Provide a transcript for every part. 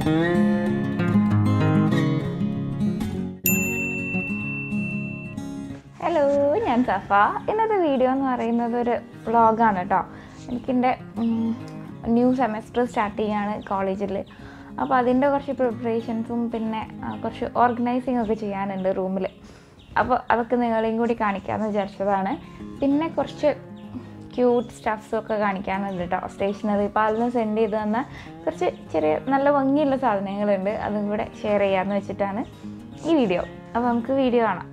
hello ഞാൻ സഫ ഇന്നത്തെ video എന്ന് പറയുന്നത് ഒരു വ്ളോഗാണ് കേട്ടോ എനിക്കെൻ്റെ ന്യൂ സെമസ്റ്റർ സ്റ്റാർട്ട് ചെയ്യാണ് കോളേജിൽ അപ്പോൾ അതിൻ്റെ കുറച്ച് പ്രിപ്പറേഷൻസും പിന്നെ ആ, കുറച്ച് ഓർഗനൈസിങ് ഒക്കെ ചെയ്യാനുണ്ട് റൂമിൽ അപ്പോൾ അതൊക്കെ നിങ്ങളെയും കൂടി കാണിക്കാമെന്ന് വിചാരിച്ചതാണ് പിന്നെ കുറച്ച് ക്യൂട്ട് സ്റ്റഫ്സും ഒക്കെ കാണിക്കാനുണ്ട് കേട്ടോ സ്റ്റേഷനറി പാലിന് സെൻഡ് ചെയ്ത് തന്ന കുറച്ച് ചെറിയ നല്ല ഭംഗിയുള്ള സാധനങ്ങളുണ്ട് അതും കൂടെ ഷെയർ ചെയ്യാമെന്ന് വെച്ചിട്ടാണ് ഈ വീഡിയോ അപ്പോൾ നമുക്ക് വീഡിയോ കാണാം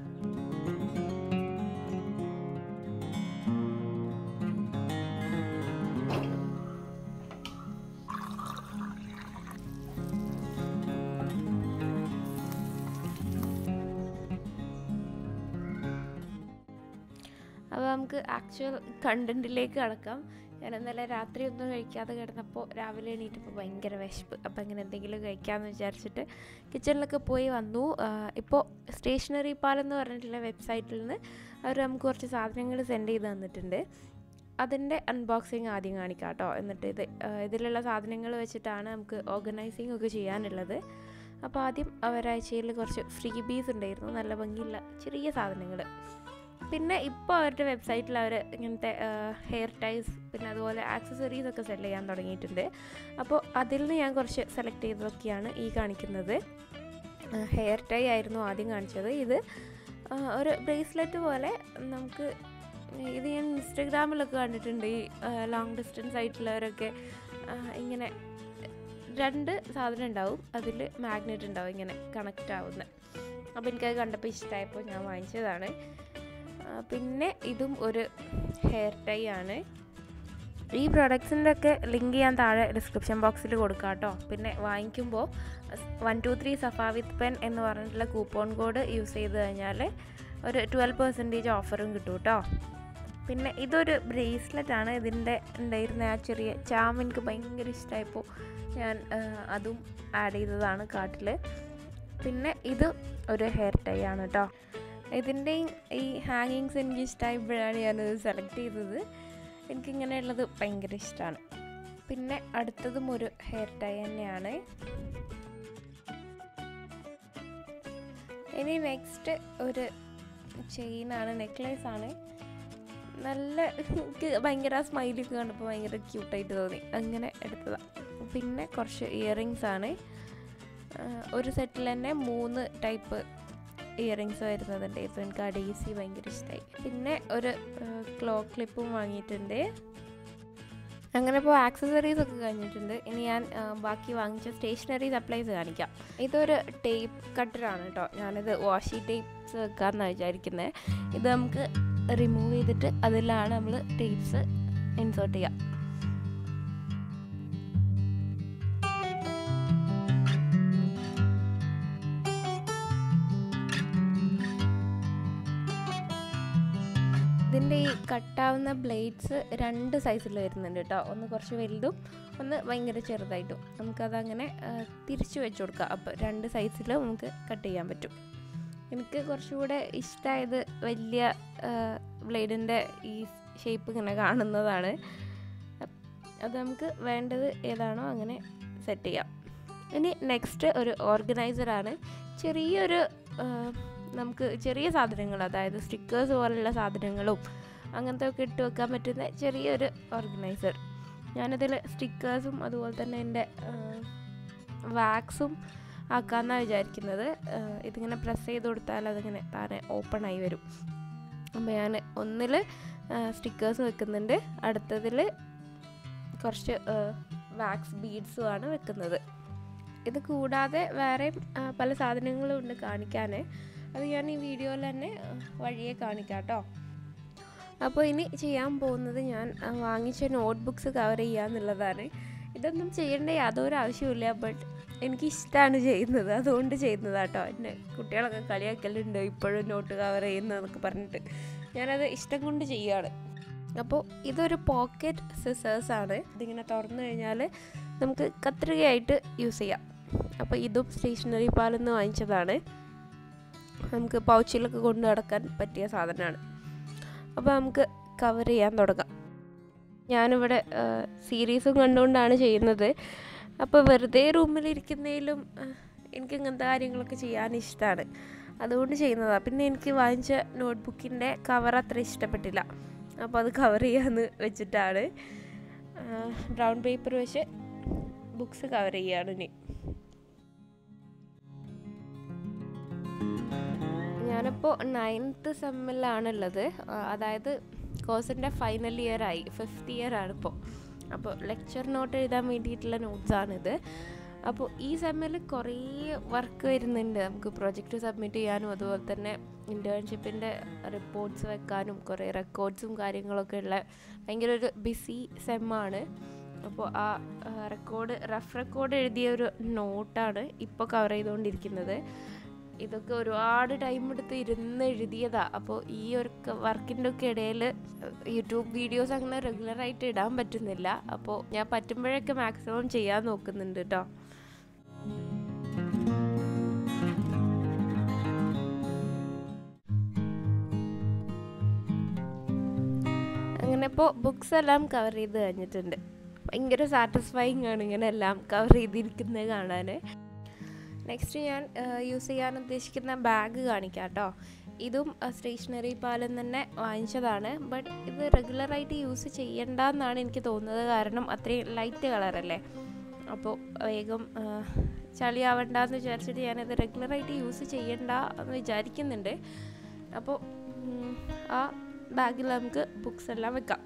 അപ്പോൾ നമുക്ക് ആക്ച്വൽ കണ്ടൻറ്റിലേക്ക് കടക്കാം ഞാൻ ഇന്നലെ രാത്രി ഒന്നും കഴിക്കാതെ കിടന്നപ്പോൾ രാവിലെ എണീറ്റപ്പോൾ ഭയങ്കര വിശപ്പ് അപ്പോൾ ഇങ്ങനെ എന്തെങ്കിലും കഴിക്കാമെന്ന് വിചാരിച്ചിട്ട് കിച്ചണിലൊക്കെ പോയി വന്നു ഇപ്പോൾ സ്റ്റേഷനറി പാലെന്ന് പറഞ്ഞിട്ടുള്ള വെബ്സൈറ്റിൽ നിന്ന് അവർ നമുക്ക് കുറച്ച് സാധനങ്ങൾ സെൻഡ് ചെയ്ത് തന്നിട്ടുണ്ട് അതിൻ്റെ അൺബോക്സിങ് ആദ്യം കാണിക്കാം കേട്ടോ എന്നിട്ട് ഇത് ആ, ഇതിലുള്ള സാധനങ്ങൾ വെച്ചിട്ടാണ് നമുക്ക് ഓർഗനൈസിങ് ഒക്കെ ചെയ്യാനുള്ളത് അപ്പോൾ ആദ്യം ഒരാഴ്ചയിൽ കുറച്ച് ഫ്രീ ബീസ് ഉണ്ടായിരുന്നു നല്ല ഭംഗിയുള്ള ചെറിയ സാധനങ്ങൾ പിന്നെ ഇപ്പോൾ അവരുടെ വെബ്സൈറ്റിൽ അവർ ഇങ്ങനത്തെ ഹെയർ ടൈസ് പിന്നെ അതുപോലെ ആക്സസറീസ് ഒക്കെ സെല് ചെയ്യാൻ തുടങ്ങിയിട്ടുണ്ട് അപ്പോൾ അതിൽ നിന്ന് ഞാൻ കുറച്ച് സെലക്ട് ചെയ്തതൊക്കെയാണ് ഈ കാണിക്കുന്നത് ഹെയർ ടൈ ആയിരുന്നു ആദ്യം കാണിച്ചത് ഇത് ആ, ഒരു ബ്രേസ്ലെറ്റ് പോലെ നമുക്ക് ഇത് ഞാൻ ഇൻസ്റ്റഗ്രാമിലൊക്കെ കണ്ടിട്ടുണ്ട് ഈ ലോങ് ഡിസ്റ്റൻസ് ആയിട്ടുള്ളവരൊക്കെ ആ, ഇങ്ങനെ രണ്ട് സാധനം ഉണ്ടാവും അതിൽ മാഗ്നറ്റ് ഉണ്ടാവും ഇങ്ങനെ കണക്റ്റ് ആവുന്ന അപ്പോൾ എനിക്കത് കണ്ടപ്പോൾ ഇഷ്ടമായപ്പോൾ ഞാൻ വാങ്ങിച്ചതാണ് ആ, പിന്നെ ഇതും ഒരു ഹെയർ ടൈ ആണ് ഈ പ്രൊഡക്ട്സിൻ്റെ ഒക്കെ ലിങ്ക് ഞാൻ താഴെ ഡിസ്ക്രിപ്ഷൻ ബോക്സിൽ കൊടുക്കാം കേട്ടോ പിന്നെ വാങ്ങിക്കുമ്പോൾ വൺ ടു ത്രീ സഫ വിത്ത് പെൻ എന്ന് പറഞ്ഞിട്ടുള്ള കൂപ്പൺ കോഡ് യൂസ് ചെയ്ത് കഴിഞ്ഞാൽ ഒരു ട്വൽവ് പെർസെൻറ്റേജ് ഓഫറും കിട്ടും കേട്ടോ പിന്നെ ഇതൊരു ബ്രേസ്ലെറ്റ് ആണ് ഇതിൻ്റെ ഉണ്ടായിരുന്ന ആ ചെറിയ ചാം എനിക്ക് ഭയങ്കര ഇഷ്ടമായപ്പോൾ ഞാൻ ആ, അതും ആഡ് ചെയ്തതാണ് കാട്ടിൽ പിന്നെ ഇത് ഒരു ഹെയർ ടൈ ആണ് കേട്ടോ ഇതിൻ്റെയും ഈ ഹാങ്ങിങ്സ് എനിക്ക് ഇഷ്ടമായപ്പോഴാണ് ഞാനത് സെലക്ട് ചെയ്തത് എനിക്കിങ്ങനെയുള്ളത് ഭയങ്കര ഇഷ്ടമാണ് പിന്നെ അടുത്തതും ഒരു ഹെയർ ടൈ തന്നെയാണ് ഇനി നെക്സ്റ്റ് ഒരു ചെയിനാണ് നെക്ലേസ് ആണ് നല്ല എനിക്ക് ഭയങ്കര ആ സ്മൈലൊക്കെ കണ്ടപ്പോൾ ഭയങ്കര ക്യൂട്ടായിട്ട് തോന്നി അങ്ങനെ എടുത്തതാണ് പിന്നെ കുറച്ച് ഇയറിങ്സ് ആണ് ആ, ഒരു സെറ്റിൽ തന്നെ മൂന്ന് ടൈപ്പ് ഇയറിങ്സ് വരുന്നതുണ്ടായിരുന്നു എനിക്ക് ആ ഡേസി ഭയങ്കര ഇഷ്ടമായി പിന്നെ ഒരു ക്ലോ ക്ലിപ്പും വാങ്ങിയിട്ടുണ്ട് അങ്ങനെ ഇപ്പോൾ ആക്സസറീസ് ഒക്കെ കഴിഞ്ഞിട്ടുണ്ട് ഇനി ഞാൻ ആ, ബാക്കി വാങ്ങിച്ച സ്റ്റേഷനറി സപ്ലൈസ് കാണിക്കാം ഇതൊരു ടേപ്പ് കട്ടറാണ് കേട്ടോ ഞാനിത് വാഷി ടേപ്സ് വെക്കാമെന്നാണ് വിചാരിക്കുന്നത് ഇത് നമുക്ക് റിമൂവ് ചെയ്തിട്ട് അതിലാണ് നമ്മൾ ടേപ്സ് ഇൻസേർട്ട് ചെയ്യുക ഇതിൻ്റെ ഈ കട്ടാവുന്ന ബ്ലേഡ്സ് രണ്ട് സൈസിൽ വരുന്നുണ്ട് കേട്ടോ ഒന്ന് കുറച്ച് വലുതും ഒന്ന് ഭയങ്കര ചെറുതായിട്ടും നമുക്കതങ്ങനെ ആ, തിരിച്ചു വെച്ച് കൊടുക്കാം അപ്പോൾ രണ്ട് സൈസിൽ നമുക്ക് കട്ട് ചെയ്യാൻ പറ്റും എനിക്ക് കുറച്ചുകൂടെ ഇഷ്ടമായത് വലിയ ബ്ലേഡിൻ്റെ ഈ ഷേപ്പ് ഇങ്ങനെ കാണുന്നതാണ് അത് നമുക്ക് വേണ്ടത് ഏതാണോ അങ്ങനെ സെറ്റ് ചെയ്യാം ഇനി നെക്സ്റ്റ് ഒരു ഓർഗനൈസറാണ് ചെറിയൊരു ആ, നമുക്ക് ചെറിയ സാധനങ്ങൾ അതായത് സ്റ്റിക്കേഴ്സ് പോലുള്ള സാധനങ്ങളും അങ്ങനത്തെ ഒക്കെ ഇട്ട് വെക്കാൻ പറ്റുന്ന ചെറിയൊരു ഓർഗനൈസർ ഞാനതിൽ സ്റ്റിക്കേഴ്സും അതുപോലെ തന്നെ എൻ്റെ വാക്സും ആക്കാമെന്നാണ് വിചാരിക്കുന്നത് ആ, ഇതിങ്ങനെ പ്രസ് ചെയ്ത് കൊടുത്താൽ അതിങ്ങനെ താനെ ഓപ്പൺ ആയി വരും അപ്പോൾ ഞാൻ ഒന്നിൽ സ്റ്റിക്കേഴ്സ് വെക്കുന്നുണ്ട് അടുത്തതിൽ കുറച്ച് വാക്സ് ബീഡ്സുമാണ് വെക്കുന്നത് ഇത് കൂടാതെ വേറെയും ആ, പല സാധനങ്ങളും ഉണ്ട് കാണിക്കാൻ അത് ഞാൻ ഈ വീഡിയോയിൽ തന്നെ ആ, വഴിയെ കാണിക്കാം കേട്ടോ അപ്പോൾ ഇനി ചെയ്യാൻ പോകുന്നത് ഞാൻ ആ, വാങ്ങിച്ച നോട്ട്ബുക്സ് കവർ ചെയ്യാന്നുള്ളതാണ് ഇതൊന്നും ചെയ്യേണ്ട യാതൊരു ആവശ്യമില്ല ബട്ട് എനിക്കിഷ്ടമാണ് ചെയ്യുന്നത് അതുകൊണ്ട് ചെയ്യുന്നതാട്ടോ എൻ്റെ കുട്ടികളൊക്കെ കളിയാക്കലുണ്ട് ഇപ്പോഴും നോട്ട് കവർ ചെയ്യുന്നതെന്നൊക്കെ പറഞ്ഞിട്ട് ഞാനത് ഇഷ്ടം കൊണ്ട് ചെയ്യുകയാണ് അപ്പോൾ ഇതൊരു പോക്കറ്റ് സിസേഴ്സ് ആണ് ഇതിങ്ങനെ തുറന്നു കഴിഞ്ഞാൽ നമുക്ക് കത്രികയായിട്ട് യൂസ് ചെയ്യാം അപ്പോൾ ഇതും സ്റ്റേഷനറി പാലിൽ നിന്ന് വാങ്ങിച്ചതാണ് നമുക്ക് പൗച്ചിലൊക്കെ കൊണ്ടു നടക്കാൻ പറ്റിയ സാധനമാണ് അപ്പോൾ നമുക്ക് കവർ ചെയ്യാൻ തുടങ്ങാം ഞാനിവിടെ സീരീസും കണ്ടുകൊണ്ടാണ് ചെയ്യുന്നത് അപ്പോൾ വെറുതെ റൂമിലിരിക്കുന്നതിലും എനിക്ക് ഇങ്ങനത്തെ കാര്യങ്ങളൊക്കെ ചെയ്യാൻ ഇഷ്ടമാണ് അതുകൊണ്ട് ചെയ്യുന്നതാണ് പിന്നെ എനിക്ക് വാങ്ങിച്ച നോട്ട്ബുക്കിൻ്റെ കവർ അത്ര ഇഷ്ടപ്പെട്ടില്ല അപ്പോൾ അത് കവർ ചെയ്യാമെന്ന് വെച്ചിട്ടാണ് ബ്രൗൺ പേപ്പർ വെച്ച് ബുക്സ് കവർ ചെയ്യാണ് ഇനി ഞാനിപ്പോൾ നയൻത്ത് സെമ്മിലാണുള്ളത് അതായത് കോഴ്സിൻ്റെ ഫൈനൽ ഇയർ ആയി ഫിഫ്ത്ത് ഇയർ ആണിപ്പോൾ അപ്പോൾ ലെക്ചർ നോട്ട് എഴുതാൻ വേണ്ടിയിട്ടുള്ള നോട്ട്സാണിത് അപ്പോൾ ഈ സെമ്മിൽ കുറേ വർക്ക് വരുന്നുണ്ട് നമുക്ക് പ്രൊജക്റ്റ് സബ്മിറ്റ് ചെയ്യാനും അതുപോലെ തന്നെ ഇൻറ്റേൺഷിപ്പിൻ്റെ റിപ്പോർട്ട്സ് വെക്കാനും കുറേ റെക്കോർഡ്സും കാര്യങ്ങളൊക്കെ ഉള്ള ഭയങ്കര ഒരു ബിസി സെമ്മാണ് അപ്പോൾ ആ റെക്കോർഡ് റഫ് റെക്കോർഡ് എഴുതിയ ഒരു നോട്ടാണ് ഇപ്പോൾ കവർ ചെയ്തുകൊണ്ടിരിക്കുന്നത് ഇതൊക്കെ ഒരുപാട് ടൈം എടുത്ത് ഇരുന്ന് എഴുതിയതാ അപ്പോൾ ഈ ഒരു വർക്കിൻ്റെ ഒക്കെ ഇടയിൽ യൂട്യൂബ് വീഡിയോസ് അങ്ങനെ റെഗുലറായിട്ട് ഇടാൻ പറ്റുന്നില്ല അപ്പോൾ ഞാൻ പറ്റുമ്പോഴൊക്കെ മാക്സിമം ചെയ്യാൻ നോക്കുന്നുണ്ട് കേട്ടോ അങ്ങനെ ഇപ്പോൾ ബുക്സ് എല്ലാം കവർ ചെയ്ത് കഴിഞ്ഞിട്ടുണ്ട് ഭയങ്കര സാറ്റിസ്ഫൈങ് ആണ് ഇങ്ങനെ എല്ലാം കവർ ചെയ്തിരിക്കുന്നത് കാണാൻ നെക്സ്റ്റ് ഞാൻ യൂസ് ചെയ്യാൻ ഉദ്ദേശിക്കുന്ന ബാഗ് കാണിക്കാം കേട്ടോ ഇതും സ്റ്റേഷനറി പാലം തന്നെ വാങ്ങിച്ചതാണ് ബട്ട് ഇത് റെഗുലറായിട്ട് യൂസ് ചെയ്യണ്ട എന്നാണ് എനിക്ക് തോന്നുന്നത് കാരണം അത്രയും ലൈറ്റ് കളറല്ലേ അപ്പോൾ വേഗം ചളിയാവണ്ടെന്ന് വിചാരിച്ചിട്ട് ഞാനത് റെഗുലറായിട്ട് യൂസ് ചെയ്യണ്ട എന്ന് വിചാരിക്കുന്നുണ്ട് അപ്പോൾ ആ ബാഗിൽ നമുക്ക് ബുക്സ് എല്ലാം വെക്കാം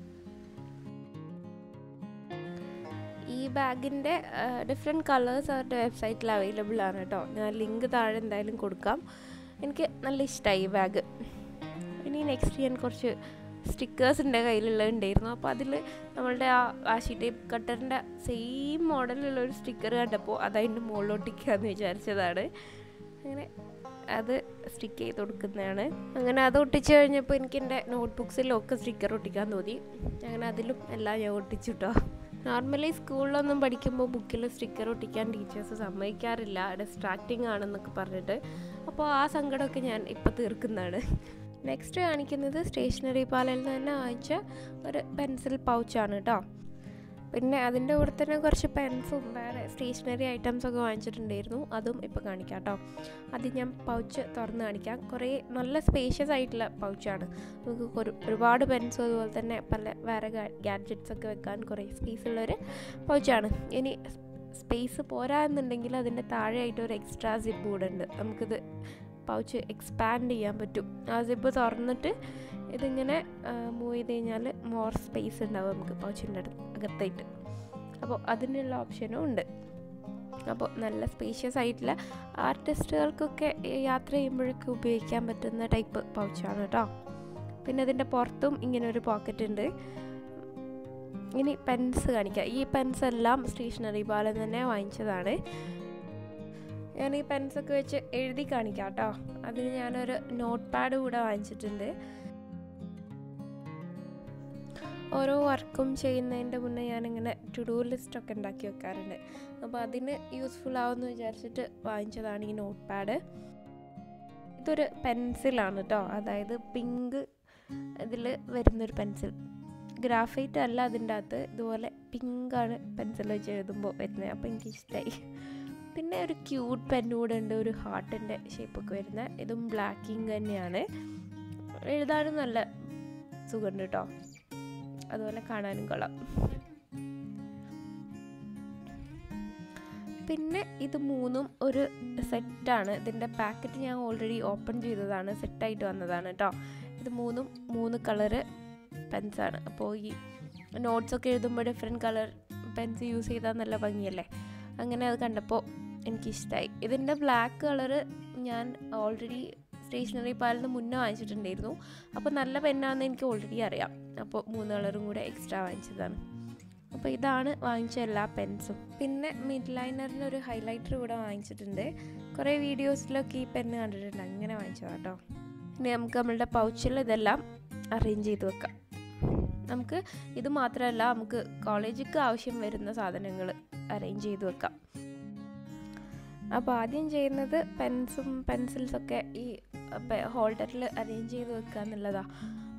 ഈ ബാഗിൻ്റെ ഡിഫറെൻറ്റ് കളേഴ്സ് അവരുടെ വെബ്സൈറ്റിൽ അവൈലബിൾ ആണ് കേട്ടോ ഞാൻ ലിങ്ക് താഴെ എന്തായാലും കൊടുക്കാം എനിക്ക് നല്ല ഇഷ്ടമായി ഈ ബാഗ് ഇനി നെക്സ്റ്റ് ഞാൻ കുറച്ച് സ്റ്റിക്കേഴ്സ് എൻ്റെ കയ്യിലുള്ള ഉണ്ടായിരുന്നു അപ്പോൾ അതിൽ നമ്മളുടെ ആ വാശി ടേപ്പ് കട്ടറിൻ്റെ സെയിം മോഡലുള്ള ഒരു സ്റ്റിക്കർ കണ്ടപ്പോൾ അതതിൻ്റെ മുകളിലോട്ടിക്കാന്ന് വിചാരിച്ചതാണ് അങ്ങനെ അത് സ്റ്റിക്ക് ചെയ്ത് കൊടുക്കുന്നതാണ് അങ്ങനെ അത് ഒട്ടിച്ച് കഴിഞ്ഞപ്പോൾ എനിക്ക് എൻ്റെ നോട്ട്ബുക്സിലൊക്കെ സ്റ്റിക്കർ ഒട്ടിക്കാൻ തോന്നി അങ്ങനെ അതിലും എല്ലാം ഞാൻ ഒട്ടിച്ചു കേട്ടോ നോർമലി സ്കൂളിലൊന്നും പഠിക്കുമ്പോൾ ബുക്കിൽ സ്റ്റിക്കർ ഒട്ടിക്കാൻ ടീച്ചേഴ്സ് സമ്മതിക്കാറില്ല ഡിസ്ട്രാക്റ്റിംഗ് ആണെന്നൊക്കെ പറഞ്ഞിട്ട് അപ്പോൾ ആ സങ്കടമൊക്കെ ഞാൻ ഇപ്പോൾ തീർക്കുന്നതാണ് നെക്സ്റ്റ് കാണിക്കുന്നത് സ്റ്റേഷനറി പാലയിൽ നിന്ന് തന്നെ വാങ്ങിച്ച ഒരു പെൻസിൽ പൗച്ചാണ് കേട്ടോ പിന്നെ അതിൻ്റെ കൂടെ തന്നെ കുറച്ച് പെൻസും വേറെ സ്റ്റേഷനറി ഐറ്റംസ് ഒക്കെ വാങ്ങിച്ചിട്ടുണ്ടായിരുന്നു അതും ഇപ്പോൾ കാണിക്കാം കേട്ടോ അത് ഞാൻ പൗച്ച് തുറന്ന് കാണിക്കാം കുറേ നല്ല സ്പേഷ്യസ് ആയിട്ടുള്ള പൗച്ചാണ് നമുക്ക് ഒരു ഒരുപാട് പെൻസും അതുപോലെ തന്നെ പല വേറെ ഗാഡ്ജറ്റ്സ് ഒക്കെ വെക്കാൻ കുറേ സ്പേസ് ഉള്ളൊരു പൗച്ചാണ് ഇനി സ്പേസ് പോരാ എന്നുണ്ടെങ്കിൽ അതിൻ്റെ താഴെയായിട്ട് ഒരു എക്സ്ട്രാ സിപ്പ് കൂടെ ഉണ്ട് നമുക്കിത് പൗച്ച് എക്സ്പാൻഡ് ചെയ്യാൻ പറ്റും ആ സിപ്പ് തുറന്നിട്ട് ഇതിങ്ങനെ മൂവ് ചെയ്ത് കഴിഞ്ഞാൽ മോർ സ്പേസ് ഉണ്ടാവും നമുക്ക് പൗച്ചിൻ്റെ അകത്തായിട്ട് അപ്പോൾ അതിനുള്ള ഓപ്ഷനും ഉണ്ട് അപ്പോൾ നല്ല സ്പേഷ്യസ് ആയിട്ടുള്ള ആർട്ടിസ്റ്റുകൾക്കൊക്കെ യാത്ര ചെയ്യുമ്പോഴൊക്കെ ഉപയോഗിക്കാൻ പറ്റുന്ന ടൈപ്പ് പൗച്ചാണ് കേട്ടോ പിന്നെ അതിൻ്റെ പുറത്തും ഇങ്ങനെ ഒരു പോക്കറ്റ് ഉണ്ട് ഇനി പെൻസ് കാണിക്കാം ഈ പെൻസ് എല്ലാം സ്റ്റേഷനറി പാലം തന്നെ വാങ്ങിച്ചതാണ് ഞാൻ ഈ പെൻസൊക്കെ വെച്ച് എഴുതി കാണിക്കാം കേട്ടോ അതിന് ഞാനൊരു നോട്ട് പാഡ് കൂടെ വാങ്ങിച്ചിട്ടുണ്ട് ഓരോ വർക്കും ചെയ്യുന്നതിൻ്റെ മുന്നേ ഞാനിങ്ങനെ ടു ഡു ലിസ്റ്റൊക്കെ ഉണ്ടാക്കി വെക്കാറുണ്ട് അപ്പോൾ അതിന് യൂസ്ഫുൾ ആവുമെന്ന് വിചാരിച്ചിട്ട് വാങ്ങിച്ചതാണ് ഈ നോട്ട് പാഡ് ഇതൊരു പെൻസിലാണ് കേട്ടോ അതായത് പിങ്ക് ഇതിൽ വരുന്നൊരു പെൻസിൽ ഗ്രാഫൈറ്റ് അല്ല അതിൻ്റെ അകത്ത് ഇതുപോലെ പിങ്കാണ് പെൻസിൽ വെച്ച് എഴുതുമ്പോൾ വരുന്നത് അപ്പോൾ എനിക്ക് ഇഷ്ടമായി പിന്നെ ഒരു ക്യൂട്ട് പെൻ കൂടെ ഉണ്ട് ഒരു ഹാർട്ടിൻ്റെ ഷേപ്പൊക്കെ വരുന്ന ഇതും ബ്ലാക്കിങ് തന്നെയാണ് എഴുതാനും നല്ല സുഖമുണ്ട് കേട്ടോ അതുപോലെ കാണാനും കൊള്ളാം പിന്നെ ഇത് മൂന്നും ഒരു സെറ്റാണ് ഇതിൻ്റെ പാക്കറ്റ് ഞാൻ ഓൾറെഡി ഓപ്പൺ ചെയ്തതാണ് സെറ്റായിട്ട് വന്നതാണ് കേട്ടോ ഇത് മൂന്നും മൂന്ന് കളറ് പെൻസാണ് അപ്പോൾ ഈ നോട്ട്സൊക്കെ എഴുതുമ്പോൾ ഡിഫറെൻറ്റ് കളർ പെൻസ് യൂസ് ചെയ്താൽ നല്ല ഭംഗിയല്ലേ അങ്ങനെ അത് കണ്ടപ്പോൾ എനിക്കിഷ്ടമായി ഇതിൻ്റെ ബ്ലാക്ക് കളറ് ഞാൻ ഓൾറെഡി സ്റ്റേഷനറി പാലിൽ നിന്ന് മുന്നേ വാങ്ങിച്ചിട്ടുണ്ടായിരുന്നു അപ്പോൾ നല്ല പെന്നാണെന്ന് എനിക്ക് ഓൾറെഡി അറിയാം അപ്പോൾ മൂന്ന് കളറും കൂടെ എക്സ്ട്രാ വാങ്ങിച്ചതാണ് അപ്പോൾ ഇതാണ് വാങ്ങിച്ച എല്ലാ പെൻസും പിന്നെ മിഡ് ലൈനറിന് ഒരു ഹൈലൈറ്റർ കൂടെ വാങ്ങിച്ചിട്ടുണ്ട് കുറേ വീഡിയോസിലൊക്കെ ഈ പെന്ന് കണ്ടിട്ടുണ്ട് അങ്ങനെ വാങ്ങിച്ചതാണ് കേട്ടോ ഇനി നമുക്ക് നമ്മളുടെ പൗച്ചിൽ ഇതെല്ലാം അറേഞ്ച് ചെയ്ത് വെക്കാം നമുക്ക് ഇത് മാത്രമല്ല നമുക്ക് കോളേജിലേക്ക് ആവശ്യം വരുന്ന സാധനങ്ങൾ അറേഞ്ച് ചെയ്ത് വെക്കാം അപ്പോൾ ആദ്യം ചെയ്യുന്നത് പെൻസും പെൻസിൽസൊക്കെ ഈ ഹോൾഡറിൽ അറേഞ്ച് ചെയ്ത് വെക്കുക എന്നുള്ളതാണ്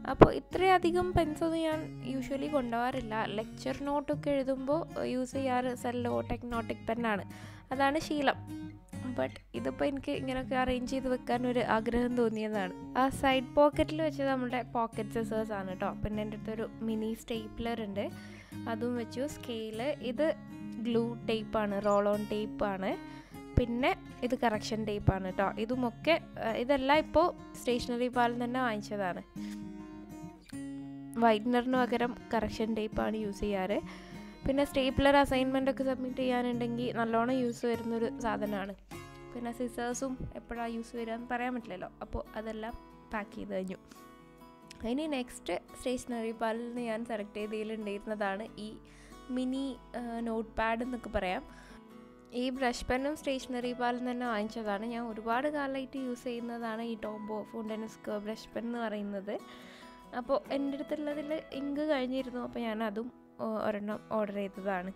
അപ്പോൾ ഇത്രയധികം പെൻസൊന്നും ഞാൻ യൂഷ്വലി കൊണ്ടുപോകാറില്ല ലെക്ചർ നോട്ടൊക്കെ എഴുതുമ്പോൾ യൂസ് ചെയ്യാറ് സെല്ലോ ടെക്നോട്ടിക് പെന്നാണ് അതാണ് ശീലം ബട്ട് ഇതിപ്പോൾ എനിക്ക് ഇങ്ങനെയൊക്കെ അറേഞ്ച് ചെയ്ത് വെക്കാൻ ഒരു ആഗ്രഹം തോന്നിയതാണ് ആ സൈഡ് പോക്കറ്റിൽ വെച്ചത് നമ്മുടെ പോക്കറ്റ് സിസേഴ്സ് ആണ് കേട്ടോ പിന്നെ എൻ്റെ അടുത്തൊരു മിനി സ്റ്റേപ്ലർ ഉണ്ട് അതും വെച്ചു സ്കെയില് ഇത് ഗ്ലൂ ടേപ്പാണ് റോൾ ഓൺ ടേപ്പാണ് പിന്നെ ഇത് കറക്ഷൻ ടേപ്പാണ് കേട്ടോ ഇതുമൊക്കെ ആ, ഇതെല്ലാം ഇപ്പോൾ സ്റ്റേഷനറി പാലിൽ തന്നെ വാങ്ങിച്ചതാണ് വൈറ്റ്നറിന് പകരം കറക്ഷൻ ടേപ്പാണ് യൂസ് ചെയ്യാറ് പിന്നെ സ്റ്റേപ്ലർ അസൈൻമെൻ്റ് ഒക്കെ സബ്മിറ്റ് ചെയ്യാനുണ്ടെങ്കിൽ നല്ലോണം യൂസ് വരുന്നൊരു സാധനമാണ് പിന്നെ സിസേഴ്സും എപ്പോഴാണ് യൂസ് വരിക എന്ന് പറയാൻ പറ്റില്ലല്ലോ അപ്പോൾ അതെല്ലാം പാക്ക് ചെയ്ത് കഴിഞ്ഞു ഇനി നെക്സ്റ്റ് സ്റ്റേഷനറി പാലിൽ നിന്ന് ഞാൻ സെലക്ട് ചെയ്തതിലുണ്ടായിരുന്നതാണ് ഈ മിനി നോട്ട് പാഡ് എന്നൊക്കെ പറയാം ഈ ബ്രഷ് പെന്നും സ്റ്റേഷനറി പാലിൽ നിന്ന് തന്നെ വാങ്ങിച്ചതാണ് ഞാൻ ഒരുപാട് കാലമായിട്ട് യൂസ് ചെയ്യുന്നതാണ് ഈ ടോംബോ ഫുണ്ടനസ്ക് ബ്രഷ് പെൻ എന്ന് പറയുന്നത് അപ്പോൾ എൻ്റെ അടുത്തുള്ളതിൽ ഇങ്ക് കഴിഞ്ഞിരുന്നു അപ്പോൾ ഞാൻ അതും ഓ, ഒരെണ്ണം ഓർഡർ ചെയ്തതാണ്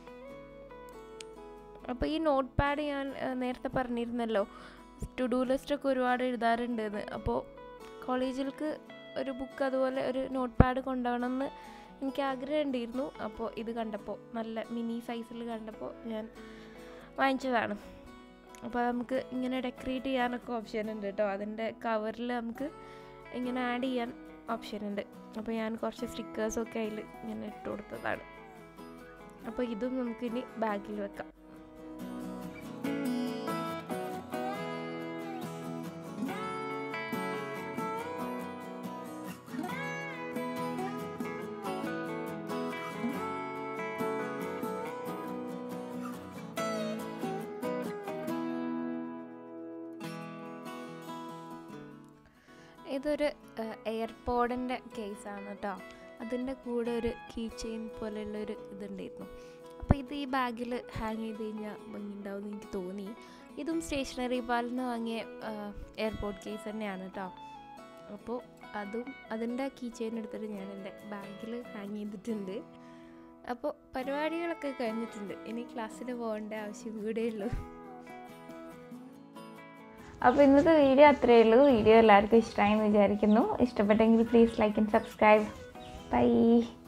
അപ്പോൾ ഈ നോട്ട് പാഡ് ഞാൻ ആ, നേരത്തെ പറഞ്ഞിരുന്നല്ലോ ടു ഡു ലിസ്റ്റൊക്കെ ഒരുപാട് എഴുതാറുണ്ട് എന്ന് അപ്പോൾ കോളേജിലേക്ക് ഒരു ബുക്ക് അതുപോലെ ഒരു നോട്ട് പാഡ് കൊണ്ടുപോകണം എന്ന് എനിക്ക് ആഗ്രഹം ഉണ്ടായിരുന്നു അപ്പോൾ ഇത് കണ്ടപ്പോൾ നല്ല മിനി സൈസിൽ കണ്ടപ്പോൾ ഞാൻ വാങ്ങിച്ചതാണ് അപ്പോൾ നമുക്ക് ഇങ്ങനെ ഡെക്കറേറ്റ് ചെയ്യാനൊക്കെ ഓപ്ഷൻ ഉണ്ട് കേട്ടോ അതിൻ്റെ കവറിൽ നമുക്ക് ഇങ്ങനെ ആഡ് ചെയ്യാൻ ഓപ്ഷൻ ഉണ്ട് അപ്പോൾ ഞാൻ കുറച്ച് സ്റ്റിക്കേഴ്സൊക്കെ അതിൽ ഇങ്ങനെ ഇട്ട് കൊടുത്തതാണ് അപ്പോൾ ഇതും നമുക്കിനി ബാഗിൽ വെക്കാം ഇതൊരു എയർപോഡിൻ്റെ കേസാണ് കേട്ടോ അതിൻ്റെ കൂടെ ഒരു കീ ചെയിൻ പോലെയുള്ളൊരു ഇതുണ്ടായിരുന്നു അപ്പോൾ ഇത് ഈ ബാഗിൽ ഹാങ് ചെയ്ത് കഴിഞ്ഞാൽ ഭംഗിയുണ്ടാവും എന്ന് എനിക്ക് തോന്നി ഇതും സ്റ്റേഷനറി പാലിൽ നിന്ന് വാങ്ങിയ എയർപോർട്ട് കേസ് തന്നെയാണ് കേട്ടോ അപ്പോൾ അതും അതിൻ്റെ കീ ചെയിൻ എടുത്തിട്ട് ഞാൻ എൻ്റെ ബാഗിൽ ഹാങ് ചെയ്തിട്ടുണ്ട് അപ്പോൾ പരിപാടികളൊക്കെ കഴിഞ്ഞിട്ടുണ്ട് ഇനി ക്ലാസ്സിന് പോകേണ്ട ആവശ്യം കൂടെ ഉള്ളൂ അപ്പോൾ ഇന്നത്തെ വീഡിയോ അത്രയേ ഉള്ളൂ വീഡിയോ എല്ലാവർക്കും ഇഷ്ടമായി എന്ന് വിചാരിക്കുന്നു ഇഷ്ടപ്പെട്ടെങ്കിൽ please like and subscribe by